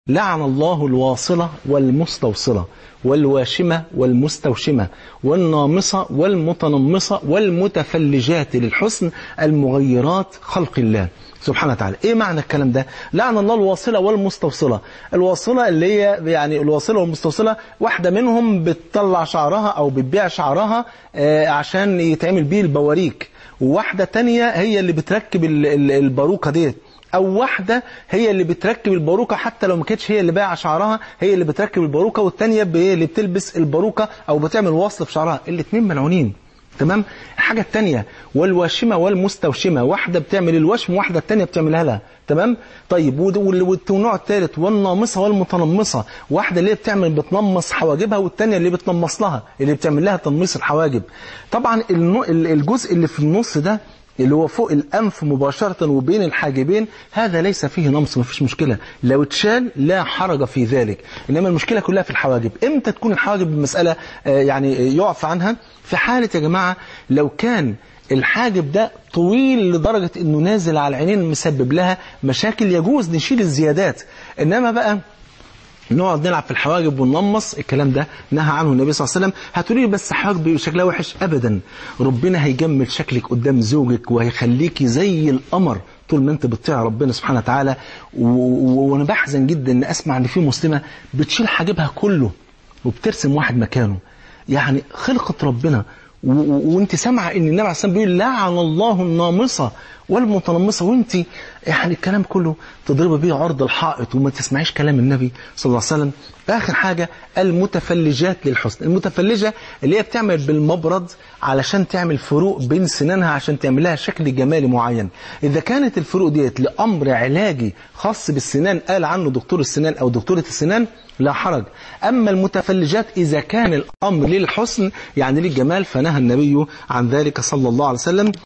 لعن الله الواصلة والمستوصلة والواشمة والمستوشمة والنامصة والمتنمصة والمتفلجات للحسن المغيرات خلق الله سبحانه وتعالى ايه معنى الكلام ده لعن الله الواصلة والمستوصلة الواصلة اللي هي يعني الواصلة والمستوصلة واحدة منهم بتطلع شعرها او بتبيع شعرها آه عشان يتعمل بيه البواريك وواحدة تانية هي اللي بتركب ال- ال- الباروكة ديت او واحده هي اللي بتركب الباروكه حتى لو ما كانتش هي اللي بايعه شعرها هي اللي بتركب الباروكه والثانيه اللي بتلبس الباروكه او بتعمل وصل في شعرها الاثنين ملعونين تمام الحاجه الثانيه والواشمه والمستوشمه واحده بتعمل الوشم واحده الثانيه بتعملها لها تمام طيب ود- وال- والنوع الثالث والنامصه والمتنمصه واحده اللي هي بتعمل بتنمص حواجبها والثانيه اللي بتنمص لها اللي بتعمل لها تنميص الحواجب طبعا النوع- ال- الجزء اللي في النص ده اللي هو فوق الأنف مباشرة وبين الحاجبين هذا ليس فيه نمص ما فيش مشكلة لو اتشال لا حرج في ذلك إنما المشكلة كلها في الحواجب إمتى تكون الحواجب مسألة آه، يعني يعفى عنها في حالة يا جماعة لو كان الحاجب ده طويل لدرجة انه نازل على العينين مسبب لها مشاكل يجوز نشيل الزيادات انما بقى نقعد نلعب في الحواجب وننمص الكلام ده نهى عنه النبي صلى الله عليه وسلم هتقولي لي بس حواجب شكلها وحش ابدا ربنا هيجمل شكلك قدام زوجك وهيخليكي زي القمر طول ما انت بتطيع ربنا سبحانه وتعالى و- و- وانا بحزن جدا ان اسمع ان في مسلمه بتشيل حاجبها كله وبترسم واحد مكانه يعني خلقة ربنا و- و- وانت سامعه ان النبي عليه الصلاه والسلام بيقول لعن الله النامصه والمتنمصه وانت يعني الكلام كله تضربي بيه عرض الحائط وما تسمعيش كلام النبي صلى الله عليه وسلم اخر حاجه المتفلجات للحسن المتفلجه اللي هي بتعمل بالمبرد علشان تعمل فروق بين سنانها عشان تعمل لها شكل جمالي معين اذا كانت الفروق ديت لامر علاجي خاص بالسنان قال عنه دكتور السنان او دكتوره السنان لا حرج أما المتفلجات إذا كان الأمر للحسن يعني للجمال فنهى النبي عن ذلك صلى الله عليه وسلم